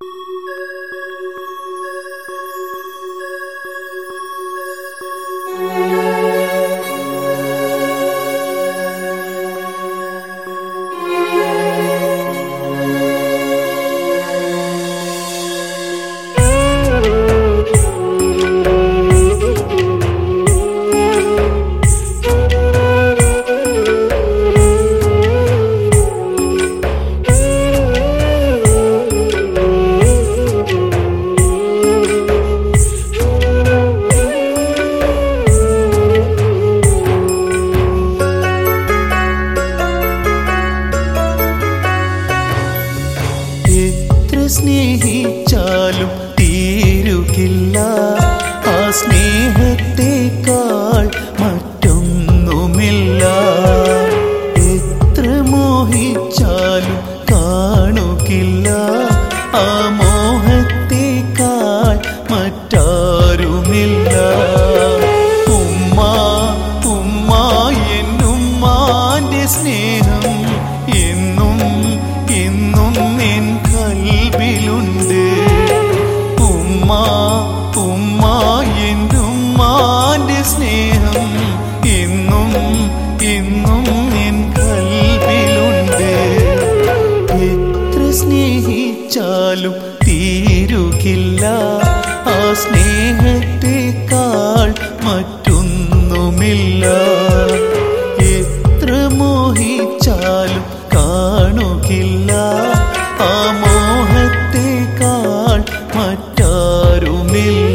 എത്ര സ്നേഹിച്ചാലും തീരുകില്ല ആ സ്നേഹത്തെക്കാൾ മറ്റൊന്നുമില്ല എത്ര മോഹിച്ചാലും കാണുകില്ല ആ മോഹത്തെക്കാൾ മറ്റാരുമില്ല ഉമ്മ ഉമ്മ എന്നുമ്മാന്റെ സ്നേഹം എന്നും എന്നും എൻ കൽവിലുണ്ട് ഉമ്മ ഉമ്മ എന്നുമ്മാന്റെ സ്നേഹം എന്നും എന്നും എൻ കൽവിലുണ്ട് എത്ര സ്നേഹിച്ചാലും തീരുകില്ല ആ സ്നേഹത്തെക്കാൾ മറ്റൊന്നുമില്ല എത്ര മോഹിച്ചാലും കാണുകില്ല ആ മോഹത്തെക്കാൾ മറ്റാരുമില്ല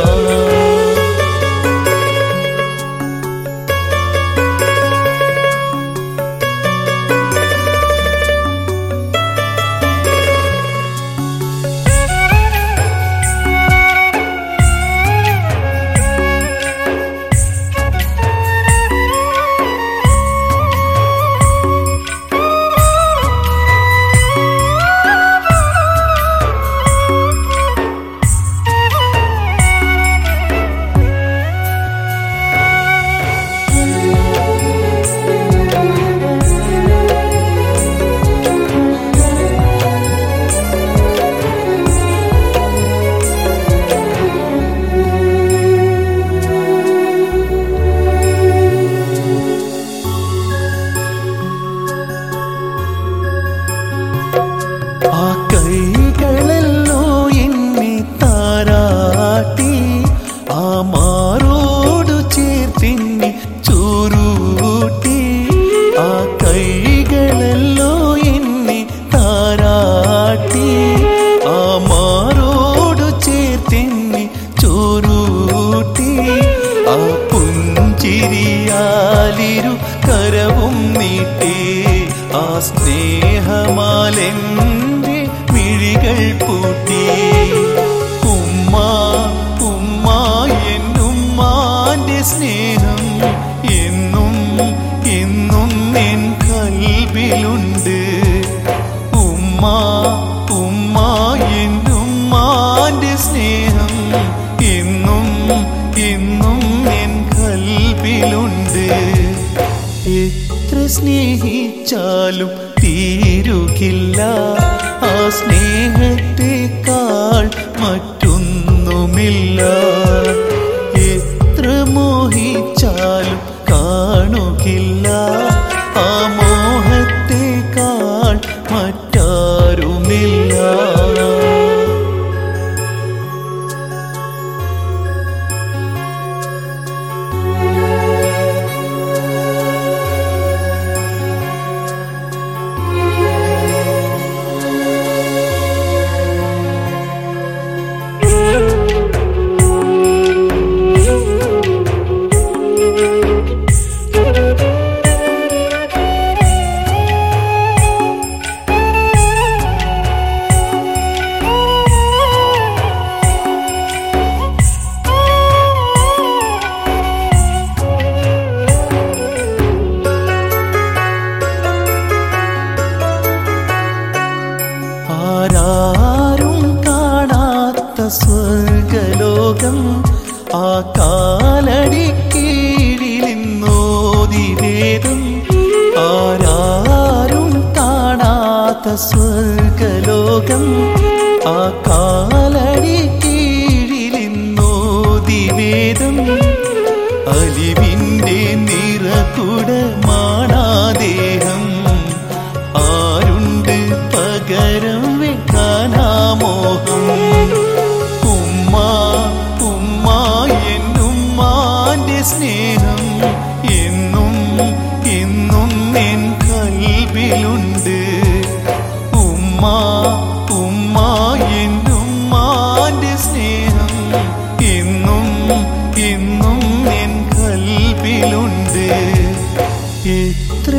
ആ കൈകളല്ലോ എന്നെ താരാട്ടി ആ മാറോടു ചേർത്തിന്നെ ചൂരൂട്ടി ആ കൈകളല്ലോ എന്നെ താരാട്ടി ആ മാറോടു ചേർത്തിന്നെ ചോരൂട്ടി ആ പുഞ്ചിരിയാലിരു കരവും നീട്ടി ആ സ്നേഹമാലെന്റെ മിഴികൾ പൂട്ടി ഉമ്മ ഉമ്മ എന്നുമ്മാന്റെ സ്നേഹം എന്നും എന്നും എൻ കൽവിലുണ്ട് ഉമ്മ ഉമ്മ എന്നുമ്മാന്റെ സ്നേഹം എന്നും എന്നും എൻ കൽവിലുണ്ട് എത്ര സ്നേഹിച്ചാലും തീരുകില്ല ആ സ്നേഹത്തെക്കാൾ മറ്റൊന്നുമില്ല എത്ര മോഹിച്ചാലും കാണുകില്ല ആ മോഹത്തെക്കാൾ മറ്റാരുമില്ല ആരാരും കാണാത്ത സ്വർഗലോകം ആ കാലടി കീഴിലിന്നോതി വേദം ആരാരും കാണാത്ത സ്വർഗലോകം ആ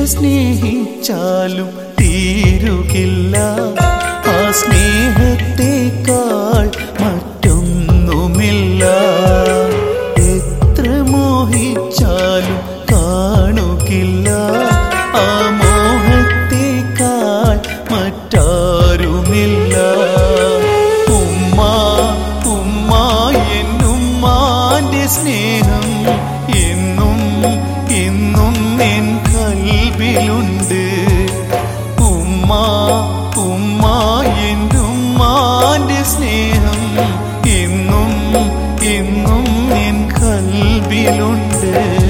സ്നേഹിച്ചാലും തീരുകില്ല ആ സ്നേഹത്തെക്കാൾ മറ്റൊന്നുമില്ല എത്ര മോഹിച്ചാലും കാണുകില്ല ആ മോഹത്തെക്കാൾ മറ്റാരുമില്ല ഉമ്മ ഉമ്മ എന്നുമ്മാന്റെ സ്നേഹം എന്നും എന്നും എൻ കൽവിലുണ്ട് ഉമ്മ ഉമ്മ എന്നുമ്മാന്റെ സ്നേഹം എന്നും എന്നും എൻ കൽവിലുണ്ട്